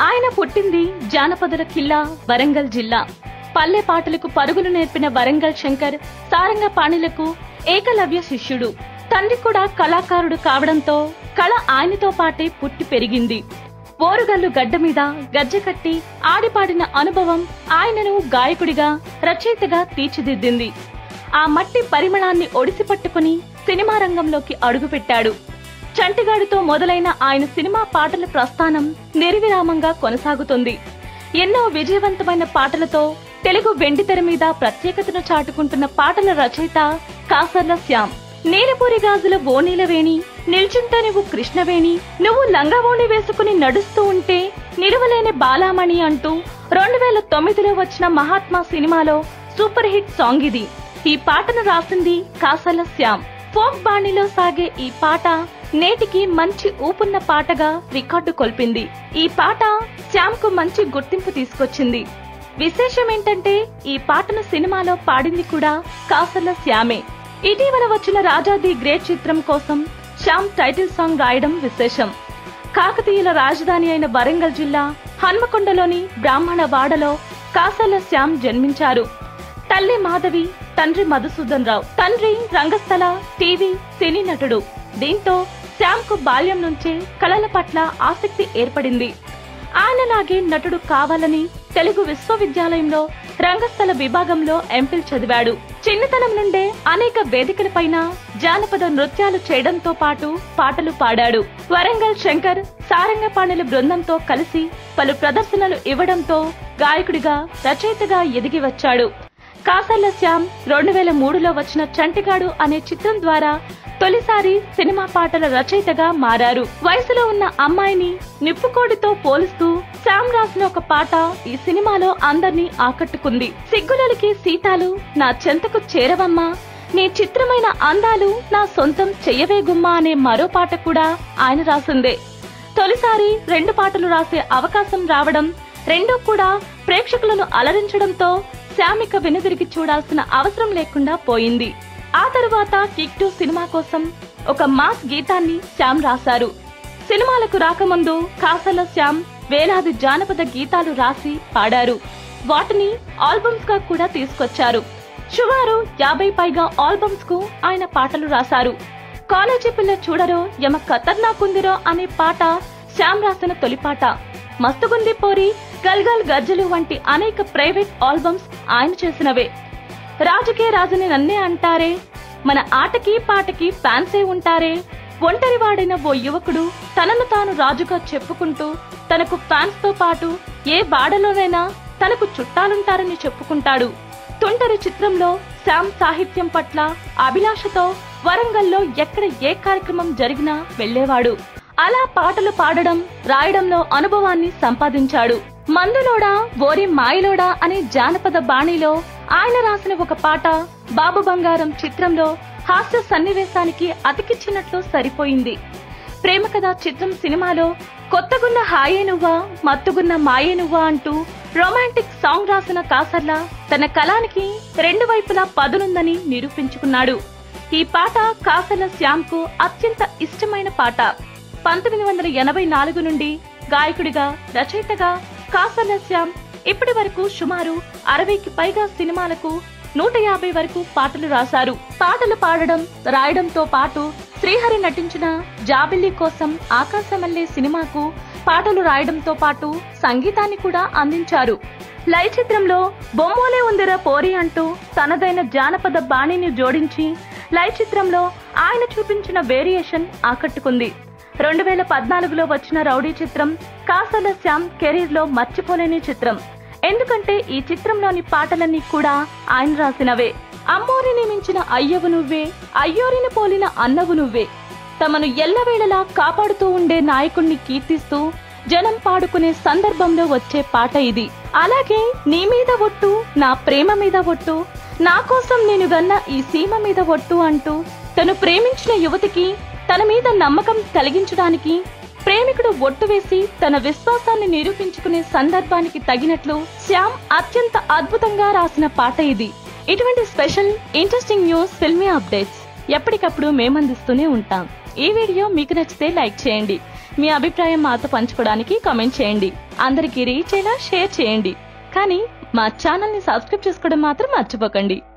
ఆయన పుట్టింది జానపదుల కిల్లా వరంగల్ జిల్లా పల్లె పాటలకు పరుగులు నేర్పిన వరంగల్ శంకర్ సారంగ పాణిలకు ఏకలవ్య శిష్యుడు తండ్రి కూడా కళాకారుడు కావడంతో కళ ఆయనతో పాటే పుట్టి పెరిగింది ఓరుగల్లు గడ్డ మీద గజ్జె కట్టి ఆడిపాడిన అనుభవం ఆయనను గాయకుడిగా రచయితగా తీర్చిదిద్దింది ఆ మట్టి పరిమళాన్ని ఒడిసి పట్టుకుని సినిమా రంగంలోకి అడుగుపెట్టాడు చంటిగాడితో మొదలైన ఆయన సినిమా పాటల ప్రస్థానం నిర్విరామంగా కొనసాగుతుంది ఎన్నో విజయవంతమైన పాటలతో తెలుగు వెండితెర మీద ప్రత్యేకతను చాటుకుంటున్న పాటల రచయిత కాసర్ల శ్యామ్ నీలపూరి గాజుల ఓనీల వేణి నిల్చుంటే నువ్వు కృష్ణవేణి నువ్వు లంగావోణి వేసుకుని నడుస్తూ ఉంటే నిలువలేని బాలామణి అంటూ రెండు వేల తొమ్మిదిలో వచ్చిన మహాత్మా సినిమాలో సూపర్ హిట్ సాంగ్ ఇది ఈ పాటను రాసింది కాసల శ్యామ్ ఫోక్ బాణిలో సాగే ఈ పాట నేటికి మంచి ఊపున్న పాటగా రికార్డు కొల్పింది ఈ పాట శ్యామ్ కు మంచి గుర్తింపు తీసుకొచ్చింది విశేషం ఏంటంటే ఈ పాటను సినిమాలో పాడింది కూడా కాసల శ్యామే ఇటీవల వచ్చిన రాజా ది గ్రేట్ చిత్రం కోసం శ్యామ్ టైటిల్ సాంగ్ రాయడం విశేషం కాకతీయుల రాజధాని అయిన వరంగల్ జిల్లా హన్మకొండలోని బ్రాహ్మణ వాడలో కాసల శ్యామ్ జన్మించారు తల్లి మాధవి తండ్రి మధుసూదన్ రావు తండ్రి రంగస్థల టీవీ సినీ నటుడు దీంతో శ్యామ్ కు బాల్యం నుంచే కళల పట్ల ఆసక్తి ఏర్పడింది ఆయనలాగే నటుడు కావాలని తెలుగు విశ్వవిద్యాలయంలో రంగస్థల విభాగంలో ఎంఫిల్ చదివాడు చిన్నతనం నుండే అనేక వేదికలపైన జానపద నృత్యాలు చేయడంతో పాటు పాటలు పాడాడు వరంగల్ శంకర్ సారంగపాణిల బృందంతో కలిసి పలు ప్రదర్శనలు ఇవ్వడంతో గాయకుడిగా రచయితగా ఎదిగి వచ్చాడు కాసర్ల శ్యామ్ రెండు వేల మూడులో వచ్చిన చంటిగాడు అనే చిత్రం ద్వారా తొలిసారి సినిమా పాటల రచయితగా మారారు వయసులో ఉన్న అమ్మాయిని నిప్పుకోడితో పోలుస్తూ శ్యామ్ రాసిన ఒక పాట ఈ సినిమాలో అందర్నీ ఆకట్టుకుంది సిగ్గులకి సీతాలు నా చెంతకు చేరవమ్మా నీ చిత్రమైన అందాలు నా సొంతం చెయ్యవే గుమ్మా అనే మరో పాట కూడా ఆయన రాసిందే తొలిసారి రెండు పాటలు రాసే అవకాశం రావడం రెండూ కూడా ప్రేక్షకులను అలరించడంతో శ్యామిక వెనుదిరిగి చూడాల్సిన అవసరం లేకుండా పోయింది ఆ తరువాత కిక్ టూ సినిమా కోసం ఒక మాస్ గీతాన్ని శ్యామ్ రాశారు సినిమాలకు రాకముందు కాసల శ్యామ్ వేలాది జానపద గీతాలు రాసి పాడారు వాటిని ఆల్బమ్స్ గా కూడా తీసుకొచ్చారు సుమారు యాభై పైగా ఆల్బమ్స్ కు ఆయన పాటలు రాశారు కాలేజీ పిల్ల చూడరో యమ ఖతర్నాకుందిరో అనే పాట శ్యామ్ రాసిన తొలి పాట మస్తుగుంది పోరి గల్గల్ గజ్జలు వంటి అనేక ప్రైవేట్ ఆల్బమ్స్ ఆయన చేసినవే రాజుకే రాజుని నన్నే అంటారే మన ఆటకి పాటకి ఫ్యాన్సే ఉంటారే ఒంటరివాడైన ఓ యువకుడు తనను తాను రాజుగా చెప్పుకుంటూ తనకు ఫ్యాన్స్ తో పాటు ఏ బాడలోనైనా తనకు చుట్టాలుంటారని చెప్పుకుంటాడు తుంటరి చిత్రంలో శ్యామ్ సాహిత్యం పట్ల అభిలాషతో వరంగల్లో ఎక్కడ ఏ కార్యక్రమం జరిగినా వెళ్లేవాడు అలా పాటలు పాడడం రాయడంలో అనుభవాన్ని సంపాదించాడు మందులోడా ఓరి మాయలోడా అనే జానపద బాణీలో ఆయన రాసిన ఒక పాట బాబు బంగారం చిత్రంలో హాస్య సన్నివేశానికి అతికిచ్చినట్లు సరిపోయింది ప్రేమ కథ చిత్రం సినిమాలో కొత్తగున్న హాయే నువ్వా మత్తుగున్న మాయే నువ్వా అంటూ రొమాంటిక్ సాంగ్ రాసిన కాసర్ల తన కళానికి రెండు వైపులా పదునుందని నిరూపించుకున్నాడు ఈ పాట కాసర్ల శ్యామ్ కు అత్యంత ఇష్టమైన పాట పంతొమ్మిది వందల ఎనభై నాలుగు నుండి గాయకుడిగా రచయితగా కాసర్ల శ్యామ్ ఇప్పటి వరకు సుమారు అరవైకి పైగా సినిమాలకు నూట యాభై వరకు పాటలు రాశారు పాటలు పాడడం రాయడంతో పాటు శ్రీహరి నటించిన జాబిల్లి కోసం ఆకాశమల్లే సినిమాకు పాటలు రాయడంతో పాటు సంగీతాన్ని కూడా అందించారు లై చిత్రంలో బొమ్మోలే ఉందిరా పోరి అంటూ తనదైన జానపద బాణిని జోడించి లై చిత్రంలో ఆయన చూపించిన వేరియేషన్ ఆకట్టుకుంది రెండు వేల పద్నాలుగులో వచ్చిన రౌడీ చిత్రం కాసల శ్యామ్ కెరీర్ లో మర్చిపోలేని చిత్రం ఎందుకంటే ఈ చిత్రంలోని పాటలన్నీ కూడా ఆయన రాసినవే అమ్మోరిని మించిన అయ్యవు నువ్వే అయ్యోరిని పోలిన అన్నవు నువ్వే తమను ఎల్లవేళలా కాపాడుతూ ఉండే నాయకుణ్ణి కీర్తిస్తూ జనం పాడుకునే సందర్భంలో వచ్చే పాట ఇది అలాగే నీ మీద ఒట్టు నా ప్రేమ మీద ఒట్టు నా కోసం నేను గన్న ఈ సీమ మీద ఒట్టు అంటూ తను ప్రేమించిన యువతికి తన మీద నమ్మకం కలిగించడానికి ప్రేమికుడు ఒట్టు వేసి తన విశ్వాసాన్ని నిరూపించుకునే సందర్భానికి తగినట్లు శ్యామ్ అత్యంత అద్భుతంగా రాసిన పాట ఇది ఇటువంటి special interesting news filmy updates ఎప్పటికప్పుడు మేమందిస్తూనే ఉంటాం ఈ వీడియో మీకు నచ్చితే లైక్ చేయండి మీ అభిప్రాయం మాతో పంచుకోవడానికి కామెంట్ చేయండి అందరికీ రీచ్ అయ్యేలా షేర్ చేయండి కానీ మా ఛానల్ ని సబ్స్క్రైబ్ చేసుకోవడం మాత్రం మర్చిపోకండి